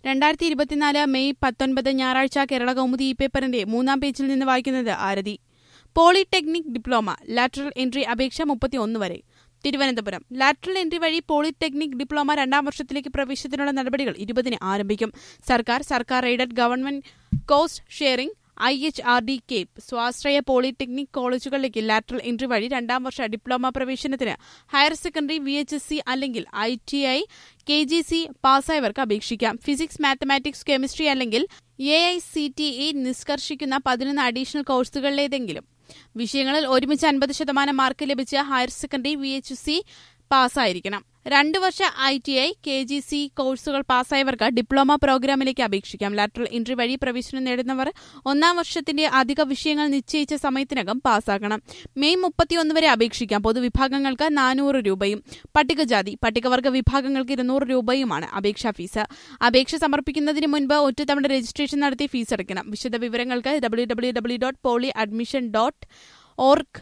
രണ്ടായിരത്തി ഇരുപത്തിനാല് മെയ് പത്തൊൻപത് ഞായറാഴ്ച കേരള കൗമുദി ഈ പേപ്പറിന്റെ മൂന്നാം പേജിൽ നിന്ന് വായിക്കുന്നത് Arathi polytechnic diploma lateral entry അപേക്ഷ മുപ്പത്തിയൊന്ന് വരെ തിരുവനന്തപുരം ലാറ്ററൽ എൻട്രി വഴി പോളിടെക്നിക് ഡിപ്ലോമ രണ്ടാം വർഷത്തിലേക്ക് പ്രവേശനത്തിനുള്ള നടപടികൾ ഇരുപതിന് ആരംഭിക്കും സർക്കാർ സർക്കാർ aided government cost sharing I H R D CAPE സ്വാശ്രയ പോളിടെക്നിക് കോളേജുകളിലേക്ക് ലാറ്ററൽ എൻട്രി വഴി രണ്ടാം വർഷ ഡിപ്ലോമ പ്രവേശനത്തിന് higher secondary V H S C അല്ലെങ്കിൽ I T I K G C പാസ്സായവർക്ക് അപേക്ഷിക്കാം ഫിസിക്സ് മാത്തമാറ്റിക്സ് കെമിസ്ട്രി അല്ലെങ്കിൽ A I C T E നിഷ്കർഷിക്കുന്ന പതിനൊന്ന് അഡീഷണൽ കോഴ്സുകളിലേതെങ്കിലും വിഷയങ്ങളിൽ ഒരുമിച്ച് അൻപത് ശതമാനം മാർക്ക് ലഭിച്ച higher secondary V H C പാസ്സായിരിക്കണം രണ്ടു വർഷ I T I K G C കോഴ്സുകൾ പാസ്സായവർക്ക് ഡിപ്ലോമ പ്രോഗ്രാമിലേക്ക് അപേക്ഷിക്കാം ലാറ്ററൽ എൻട്രി വഴി പ്രവേശനം നേടുന്നവർ ഒന്നാം വർഷത്തിന്റെ അധിക വിഷയങ്ങൾ നിശ്ചയിച്ച സമയത്തിനകം പാസ്സാക്കണം മെയ് മുപ്പത്തിയൊന്ന് വരെ അപേക്ഷിക്കാം പൊതുവിഭാഗങ്ങൾക്ക് നാനൂറ് രൂപയും പട്ടികജാതി പട്ടികവർഗ വിഭാഗങ്ങൾക്ക് ഇരുന്നൂറ് രൂപയുമാണ് അപേക്ഷാ ഫീസ് അപേക്ഷ സമർപ്പിക്കുന്നതിന് മുൻപ് ഒറ്റത്തവണ രജിസ്ട്രേഷൻ നടത്തി ഫീസ് അടയ്ക്കണം വിശദ വിവരങ്ങൾക്ക് W W W dot poly admission dot org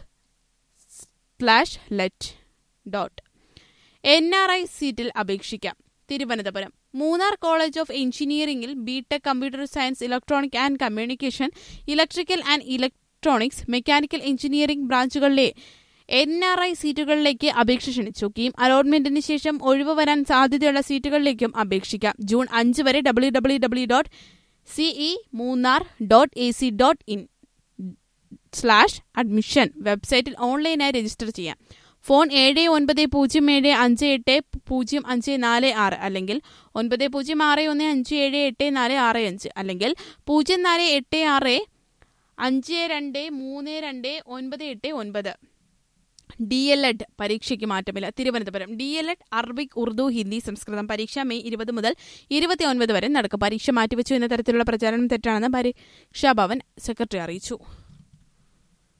slash let dot N R I സീറ്റിൽ അപേക്ഷിക്കാം തിരുവനന്തപുരം മൂന്നാർ കോളേജ് ഓഫ് എഞ്ചിനീയറിംഗിൽ B Tech computer science electronic and communication electrical and electronics mechanical engineering ബ്രാഞ്ചുകളിലെ എൻ ആർ ഐ സീറ്റുകളിലേക്ക് അപേക്ഷ ക്ഷണിച്ചു കീം അലോട്ട്മെന്റിന് ശേഷം ഒഴിവ് വരാൻ സാധ്യതയുള്ള സീറ്റുകളിലേക്കും അപേക്ഷിക്കാം ജൂൺ അഞ്ച് വരെ W W W dot CE Munnar dot A C dot in slash admission വെബ്സൈറ്റിൽ ഓൺലൈനായി രജിസ്റ്റർ ചെയ്യാം ഫോൺ ഏഴ് ഒൻപത് പൂജ്യം ഏഴ് അഞ്ച് എട്ട് പൂജ്യം അഞ്ച് നാല് ആറ് അല്ലെങ്കിൽ ഒൻപത് പൂജ്യം ആറ് ഒന്ന് അഞ്ച് ഏഴ് എട്ട് നാല് ആറ് അഞ്ച് അല്ലെങ്കിൽ പൂജ്യം നാല് എട്ട് ആറ് അഞ്ച് രണ്ട് മൂന്ന് രണ്ട് ഒൻപത് എട്ട് ഒൻപത് ഡി എൽ എഡ് പരീക്ഷയ്ക്ക് മാറ്റമില്ല Thiruvananthapuram D L Ed Arabic Urdu Hindi സംസ്കൃതം പരീക്ഷ മെയ് ഇരുപത് മുതൽ ഇരുപത്തിയൊൻപത് വരെ നടക്കും പരീക്ഷ മാറ്റിവെച്ചു എന്ന തരത്തിലുള്ള പ്രചാരണം തെറ്റാണെന്ന് പരീക്ഷാഭവൻ സെക്രട്ടറി അറിയിച്ചു